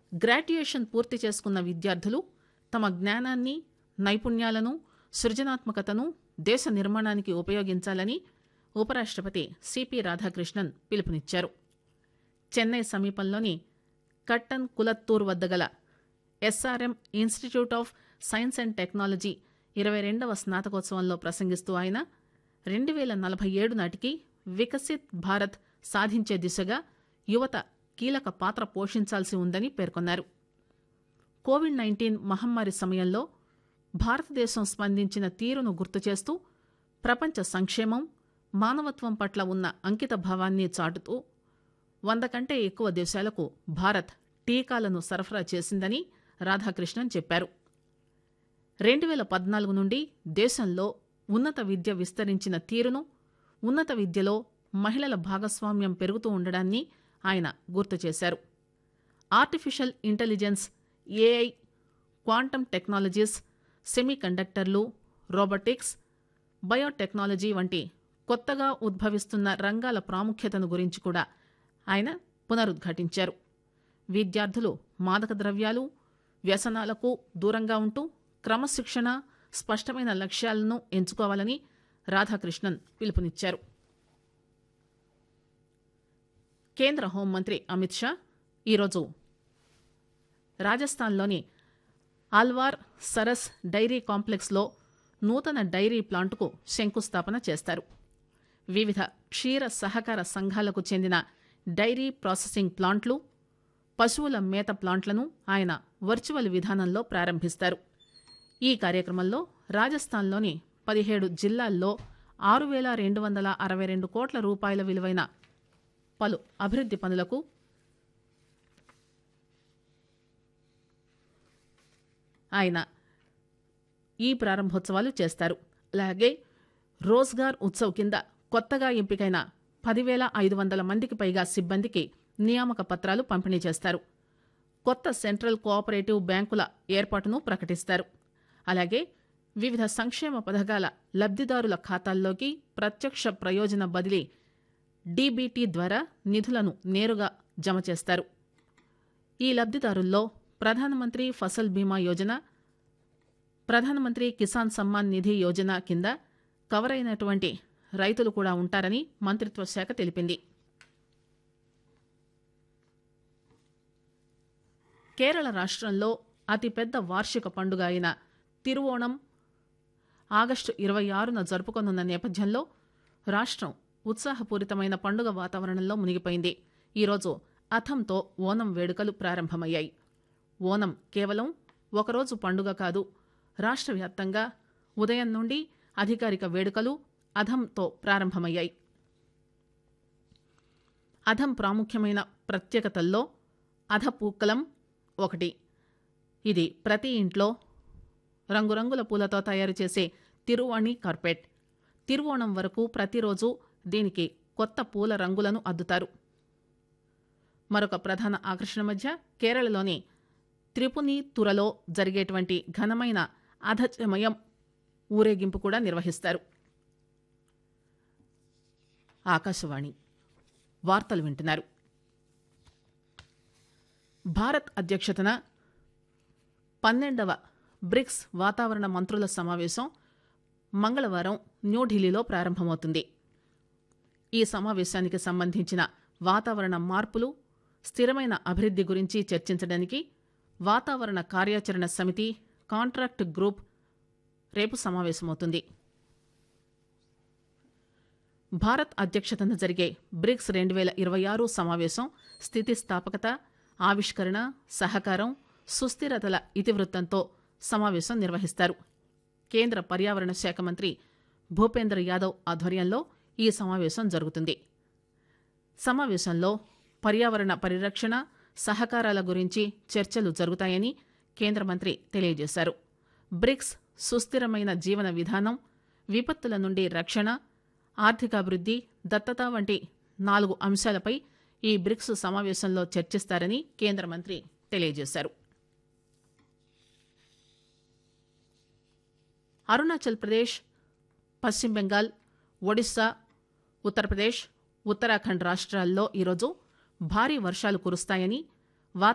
graduation పూర్తి చేసుకున్న విద్యార్థులు తమ జ్ఞానాన్ని నైపుణ్యాలను సృజనాత్మకతను దేశ నిర్మాణానికి ఉపయోగించాలని ఉపరాష్టపతి సిపి రాధాకృష్ణన్ పిలుపునిచ్చారు చెన్నై సమీపంలోని కట్టన్ కులత్తూర్ వద్ద గల SRM institute of science and technology ఇరవై రెండవ స్నాతకోత్సవంలో ప్రసంగిస్తూ ఆయన రెండు వేల నలభై ఏడు నాటికి వికసిత్ భారత్ సాధించే దిశగా యువత కీలక పాత్ర పోషించాల్సి ఉందని పేర్కొన్నారు కోవిడ్ నైన్టీన్ మహమ్మారి సమయంలో భారతదేశం స్పందించిన తీరును గుర్తు చేస్తూ ప్రపంచ సంక్షేమం మానవత్వం పట్ల ఉన్న అంకిత భావాన్ని చాటుతూ వంద కంటే ఎక్కువ దేశాలకు భారత్ టీకాలను సరఫరా చేసిందని రాధాకృష్ణన్ చెప్పారు రెండు వేల పద్నాలుగు నుండి దేశంలో ఉన్నత విద్య విస్తరించిన తీరును ఉన్నత విద్యలో మహిళల భాగస్వామ్యం పెరుగుతూ ఉండడాన్ని ఆయన గుర్తు చేశారు artificial intelligence AI quantum technologies semi కండక్టర్లు రోబోటిక్స్ బయోటెక్నాలజీ వంటి కొత్తగా ఉద్భవిస్తున్న రంగాల ప్రాముఖ్యతను గురించి కూడా ఆయన పునరుద్ఘాటించారు విద్యార్థులు మాదక ద్రవ్యాలు వ్యసనాలకు దూరంగా ఉంటూ క్రమశిక్షణ స్పష్టమైన లక్ష్యాలను ఎంచుకోవాలని రాధాకృష్ణన్ పిలుపునిచ్చారు కేంద్ర హోంమంత్రి అమిత్ షా ఈరోజు రాజస్థాన్లోని ఆల్వార్ సరస్ డైరీ కాంప్లెక్స్లో నూతన డైరీ ప్లాంటుకు శంకుస్థాపన చేస్తారు వివిధ క్షీర సహకార సంఘాలకు చెందిన డైరీ ప్రాసెసింగ్ ప్లాంట్లు పశువుల మేత ప్లాంట్లను ఆయన వర్చువల్ విధానంలో ప్రారంభిస్తారు ఈ కార్యక్రమంలో రాజస్థాన్లోని పదిహేడు జిల్లాల్లో ఆరు వేల రెండు వందల అరవై రెండు కోట్ల రూపాయల విలువైన పలు అభివృద్ది పనులకు ఆయన ఈ ప్రారంభోత్సవాలు చేస్తారు అలాగే రోజ్గార్ ఉత్సవ్ కింద కొత్తగా ఎంపికైన పదివేల ఐదు వందల మందికి పైగా సిబ్బందికి నియామక పత్రాలు పంపిణీ చేస్తారు కొత్త సెంట్రల్ కోఆపరేటివ్ బ్యాంకుల ఏర్పాటును ప్రకటిస్తారు అలాగే వివిధ సంక్షేమ పథకాల లబ్దిదారుల ఖాతాల్లోకి ప్రత్యక్ష ప్రయోజన బదిలీ డీబీటీ ద్వారా నిధులను నేరుగా జమ చేస్తారు ఈ లబ్దిదారుల్లో ప్రధానమంత్రి ఫసల్ బీమా యోజన ప్రధానమంత్రి కిసాన్ సమ్మాన్ నిధి యోజన కింద కవర్ అయినటువంటి రైతులు కూడా ఉంటారని మంత్రిత్వ శాఖ తెలిపింది కేరళ రాష్ట్రంలో అతిపెద్ద వార్షిక పండుగ అయిన తిరువోణం ఆగస్టు ఇరవై ఆరున జరుపుకోనున్న నేపథ్యంలో రాష్ట్రం ఉత్సాహపూరితమైన పండుగ వాతావరణంలో మునిగిపోయింది ఈరోజు అథంతో ఓనం వేడుకలు ప్రారంభమయ్యాయి ఓనం కేవలం ఒకరోజు పండుగ కాదు రాష్ట్ర వ్యాప్తంగా ఉదయం నుండి అధికారిక వేడుకలు అధంతో ప్రారంభమయ్యాయి అధం ప్రాముఖ్యమైన ప్రత్యేకతల్లో అధపూక్కలం ఒకటి ఇది ప్రతి ఇంట్లో రంగురంగుల పూలతో తయారు చేసే తిరువాణి కార్పెట్ తిరువోణం వరకు ప్రతిరోజు దీనికి కొత్త పూల రంగులను అద్దుతారు మరొక ప్రధాన ఆకర్షణ మధ్య కేరళలోని త్రిపుని తురలో జరిగేటువంటి ఘనమైన అధచమయం ఊరేగింపు కూడా నిర్వహిస్తారు ఆకాశవాణి వార్తలు వింటున్నారు భారత్ అధ్యక్షతన పన్నెండవ బ్రిక్స్ వాతావరణ మంత్రుల సమావేశం మంగళవారం న్యూఢిల్లీలో ప్రారంభమవుతుంది ఈ సమావేశానికి సంబంధించిన వాతావరణ మార్పులు స్థిరమైన అభివృద్ది గురించి చర్చించడానికి వాతావరణ కార్యాచరణ సమితి కాంట్రాక్ట్ గ్రూప్ రేపు సమావేశమవుతుంది భారత్ అధ్యక్షతన జరిగే బ్రిక్స్ రెండు వేల ఇరవై ఆరు సమావేశం స్థితిస్థాపకత ఆవిష్కరణ సహకారం సుస్థిరతల ఇతివృత్తంతో సమావేశం నిర్వహిస్తారు కేంద్ర పర్యావరణ శాఖ మంత్రి భూపేంద్ర యాదవ్ ఆధ్వర్యంలో ఈ సమావేశం జరుగుతుంది సమావేశంలో పర్యావరణ పరిరక్షణ సహకారాల గురించి చర్చలు జరుగుతాయని కేంద్ర మంత్రి తెలియజేశారు బ్రిక్స్ సుస్థిరమైన జీవన విధానం విపత్తుల నుండి రక్షణ ఆర్థికాభివృద్ది దత్తత వంటి నాలుగు అంశాలపై ఈ బ్రిక్స్ సమావేశంలో చర్చిస్తారని కేంద్ర మంత్రి తెలియజేశారు అరుణాచల్ ప్రదేశ్ పశ్చిమ బెంగాల్ ఒడిశా ఉత్తరప్రదేశ్ ఉత్తరాఖండ్ రాష్ట్రాల్లో ఈరోజు భారీ వర్షాలు కురుస్తాయని